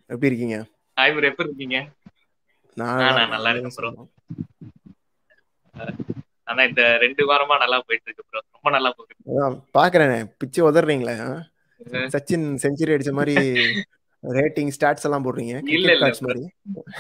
எப்படி இருக்கீங்க hi bro எப்படி இருக்கீங்க நான் ஆ, நல்லா நான் நல்லா இருக்கேன். இருக்கேன் bro. சொல்லலாம். ஆனா இந்த ரெண்டு வாரமா நல்லா போயிட்டு இருக்கு ப்ரோ ரொம்ப நல்லா போகுது அதான் பாக்குறேனே பிச்சு உதறீங்களே ஆ? அஹ் சச்சின் செஞ்சுரி அடிச்ச மாதிரி ரேட்டிங் ஸ்டாட்ஸ் எல்லாம் போடுறீங்க இல்ல, கிரிக்கெட் இல்ல, கார்ட்ஸ் மாதிரி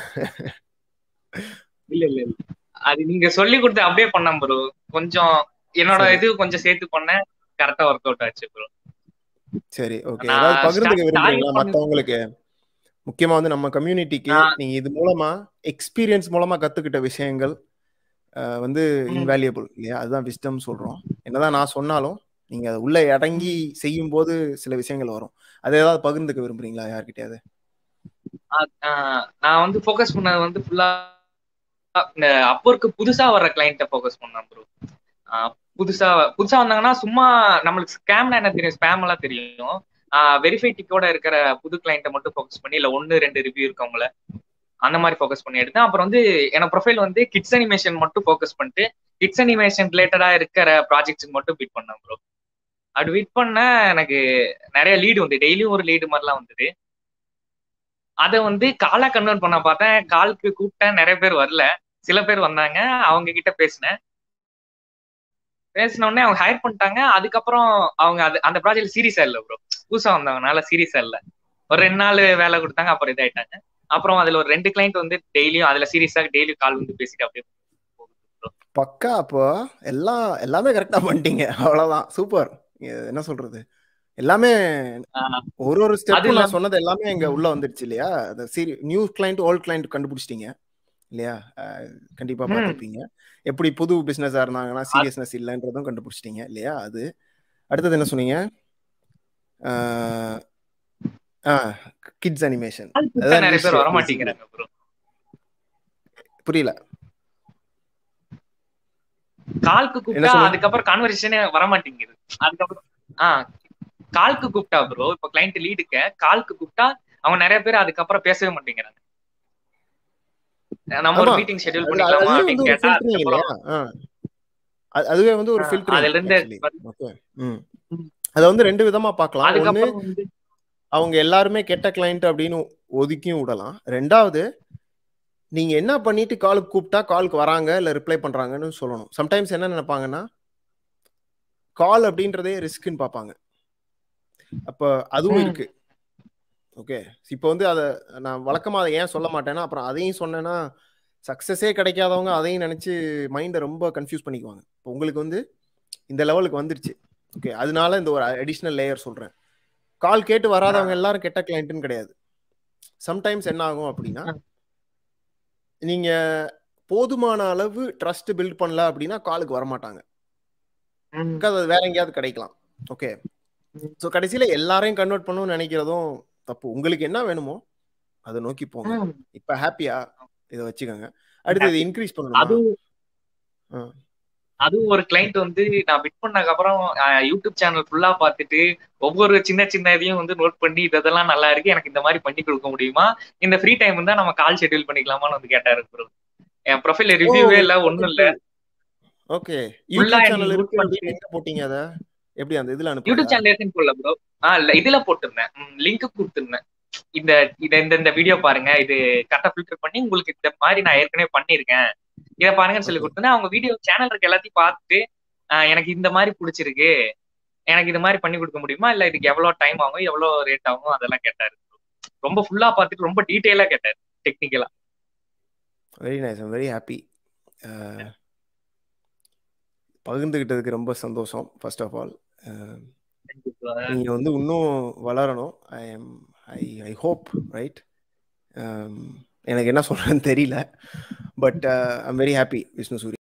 இல்ல இல்ல இல்ல அது நீங்க சொல்லி கொடுத்து அப்படியே பண்ணேன் ப்ரோ கொஞ்சம் என்னோட சரி. இது கொஞ்சம் சேர்த்து பண்ணேன் கரெக்டா ஒர்க் அவுட் ஆச்சு ப்ரோ சரி ஓகே நான் ஏதாவது பகிர்ந்துக்க start- விரும்புறீங்களா starting மத்தவங்களுக்கு முக்கியமா வந்து நம்ம கம்யூனிட்டிக்கு நான்- நீங்க இது மூலமா எக்ஸ்பீரியன்ஸ் மூலமா கத்துக்கிட்ட விஷயங்கள் அஹ், வந்து ம். இன்வேல்யூபிள் இல்லையா அதுதான் விஸ்டம் சொல்றோம் என்னதான் நான் சொன்னாலும் நீங்க அதை உள்ள அடங்கி செய்யும் போது சில விஷயங்கள் வரும் அதை ஏதாவது பகிர்ந்துக்க விரும்புறீங்களா யார்கிட்டயாவது ஆஹ் நான் வந்து ஃபோக்கஸ் பண்ணது வந்து ஃபுல்லா இந்த அப்போருக்கு புதுசா வர்ற கிளைண்ட்டை ஃபோக்கஸ் பண்ணேன் ப்ரோ புதுசா புதுசா வந்தாங்கன்னா சும்மா நம்மளுக்கு ஸ்கேம்னா என்ன தெரியும் ஸ்பேம் எல்லாம் தெரியும் வெரிஃபை டிக்கோட இருக்கிற புது கிளைண்ட்டை மட்டும் ஃபோக்கஸ் பண்ணி இல்ல ஒன்னு ரெண்டு ரிவ்யூ இருக்கவங்கள அந்த மாதிரி ஃபோக்கஸ் பண்ணி எடுத்தேன் அப்புறம் வந்து என்னோட ப்ரொஃபைல் வந்து கிட்ஸ் அனிமேஷன் மட்டும் ஃபோக்கஸ் பண்ணிட்டு கிட்ஸ் அனிமேஷன் ரிலேட்டடா இருக்கிற ப்ராஜெக்ட்ஸ்க்கு மட்டும் பிட் பண்ணேன் ப்ரோ அப்படி பிட் பண்ண எனக்கு நிறைய லீடு வந்து டெய்லியும் ஒரு லீடு மாதிரிலாம் வந்தது அதை வந்து காலா கன்வெர்ட் பண்ண பார்த்தேன் காலுக்கு கூப்பிட்டேன் நிறைய பேர் வரல சில பேர் வந்தாங்க அவங்க கிட்ட பேசினேன் பேசின உடனே அவங்க ஹையர் பண்ணிட்டாங்க அதுக்கப்புறம் அவங்க அது அந்த ப்ராஜெக்ட் சீரியஸா இல்ல ப்ரோ புதுசா வந்தவங்கனால சீரியஸா இல்ல ஒரு ரெண்டு நாள் வேலை கொடுத்தாங்க அப்புறம் இதாயிட்டாங்க அப்புறம் அதுல ஒரு ரெண்டு கிளைண்ட் வந்து டெய்லியும் அதுல சீரியஸா டெய்லியும் கால் வந்து பேசிட்டு அப்படியே போகுது bro. பக்கா அப்போ எல்லாம் எல்லாமே கரெக்டா பண்ணிட்டீங்க அவ்வளவுதான் சூப்பர் என்ன சொல்றது எல்லாமே ஆஹ் ஒரு ஒரு அது ஸ்டெப்பும் இல்லாம- நான் சொன்னது எல்லாமே இங்க உள்ள வந்துடுச்சு இல்லையா அந்த சீரி நியூ கிளைண்ட் ஓல்ட் கிளைண்ட் கண்டுபிடிச்சிட்டீங்க இல்லையா அஹ் கண்டிப்பா ம். பார்த்திருப்பீங்க எப்படி புது பிசினஸா இருந்தாங்கன்னா சீரியஸ்னஸ் இல்லைன்றதும் கண்டுபிடிச்சிட்டீங்க இல்லையா அது அடுத்தது என்ன சொன்னீங்க கிட்ஸ் அனிமேஷன் கால் கூப்பிட்டா அதான் நிறைய பேர் niche வர மாட்டேங்கிறாங்க ப்ரோ புரியல கால்க்கு என்ன கூப்பிட்டா சொன்னீங்க? அதுக்கப்புறம் கான்வர்சேஷனே வர மாட்டேங்குது அதுக்கப்புறம் ஆ கால்க்கு கூப்பிட்டா ப்ரோ இப்ப கிளைண்ட் லீடுக்க கால்க்கு கூப்பிட்டா அவங்க நிறைய பேர் அதுக்கப்புறம் பேசவே மாட்டேங்கிறாங்க நம்ம ஒரு ஆமா. மீட்டிங் ஷெட்யூல் அது- பண்ணிக்கலாமா அதுவே அப்படின்னு வந்து ஒரு கேட்டா ஃபில்டரிங் இல்லையா அதுக்கப்புறம் ஆ. அது- அதுவே வந்து ஒரு ஆ, ஃபில்டரிங் அதுல இருந்து ஓகே ம் ம். அதை வந்து ரெண்டு விதமா பார்க்கலாம் ஒண்ணு அதுக்கப்புறம் வந்து அவங்க எல்லாருமே கெட்ட கிளைண்ட் அப்படின்னு ஒதுக்கியும் விடலாம் ரெண்டாவது நீங்க என்ன பண்ணிட்டு காலுக்கு கூப்பிட்டா காலுக்கு வராங்க இல்ல ரிப்ளை பண்றாங்கன்னு சொல்லணும் சம்டைம்ஸ் என்ன நினைப்பாங்கன்னா கால் அப்படின்றதே ரிஸ்க்னு பார்ப்பாங்க அப்ப அதுவும் ம். இருக்கு ஓகே இப்போ வந்து அதை நான் வழக்கமா அதை ஏன் சொல்ல மாட்டேன்னா அப்புறம் அதையும் சொன்னேன்னா சக்சஸே கிடைக்காதவங்க அதையும் நினைச்சு மைண்டை ரொம்ப கன்ஃபியூஸ் பண்ணிக்குவாங்க இப்போ உங்களுக்கு வந்து இந்த லெவலுக்கு வந்துருச்சு ஓகே அதனால இந்த ஒரு அடிஷ்னல் லேயர் சொல்றேன் கால் கேட்டு வராதவங்க எல்லாரும் கெட்ட கிளைண்ட்னு கிடையாது சம்டைம்ஸ் என்ன ஆகும் அப்படின்னா நீங்க போதுமான அளவு ட்ரஸ்ட் பில்ட் பண்ணல அப்படின்னா காலுக்கு வரமாட்டாங்க ம், அது வேற எங்கேயாவது கிடைக்கலாம் ஓகே ம். ஸோ கடைசியில எல்லாரையும் கன்வெர்ட் பண்ணணும்னு நினைக்கிறதும் தப்பு உங்களுக்கு என்ன வேணுமோ அதை நோக்கி போங்க ம். இப்ப ஹாப்பியா இதை வச்சுக்கோங்க அடுத்து இதை இன்க்ரீஸ் பண்ணணுமா அதுவும் ஆ. அதுவும் ஒரு கிளைண்ட் வந்து நான் பிட் பண்ணதுக்கு அப்புறம் ஆஹ், யூடியூப் சேனல் ஃபுல்லா பார்த்துட்டு ஒவ்வொரு சின்ன சின்ன இதையும் வந்து நோட் பண்ணி இது இதெல்லாம் நல்லா இருக்கு எனக்கு இந்த மாதிரி பண்ணி கொடுக்க முடியுமா இந்த ஃப்ரீ டைம் இருந்தா நம்ம கால் ஷெட்யூல் பண்ணிக்கலாமான்னு வந்து கேட்டாரு ப்ரோ என் ப்ரொஃபைல் ரிவ்யூவே இல்ல ஒண்ணும் இல்ல ஓகே Full ஆ யூடியூப் எனக்கு சேனல் note இருக்கு பண்ணி- அப்படின்னு எங்க போட்டீங்க அத எப்படி அந்த இதுல யூடியூப் அனுப்புறீங்க சேனல் இருக்குன்னு போடல ப்ரோ ஆ இல்ல இதுல போட்டிருந்தேன் லிங்க் கொடுத்திருந்தேன் இந்த இந்த இந்த இந்த வீடியோ பாருங்க இது கரெக்டா ஃபில்டர் பண்ணி உங்களுக்கு இந்த மாதிரி நான் ஏற்கனவே பண்ணிருக்கேன் இதை பாருங்கன்னு சொல்லி Okay. கொடுத்தேன் அவங்க வீடியோ சேனல் இருக்க எல்லாத்தையும் பார்த்துட்டு ஆ, எனக்கு இந்த மாதிரி பிடிச்சிருக்கு எனக்கு இது மாதிரி பண்ணி கொடுக்க முடியுமா இல்ல இதுக்கு எவ்வளவு டைம் ஆகும் எவ்வளவு ரேட் ஆகும் அதெல்லாம் கேட்டாரு ரொம்ப ஃபுல்லா பார்த்துட்டு ரொம்ப டீட்டெயிலா கேட்டாரு டெக்னிக்கலா very nice I'm very happy பகிர்ந்துகிட்டதுக்கு ரொம்ப சந்தோஷம் ஃபர்ஸ்ட் ஆஃப் ஆல் நீங்க வந்து இன்னும் வளரணும் I'm I I hope right எனக்கு என்ன சொல்றேன்னு தெரியல but I'm very happy Vishnu Suri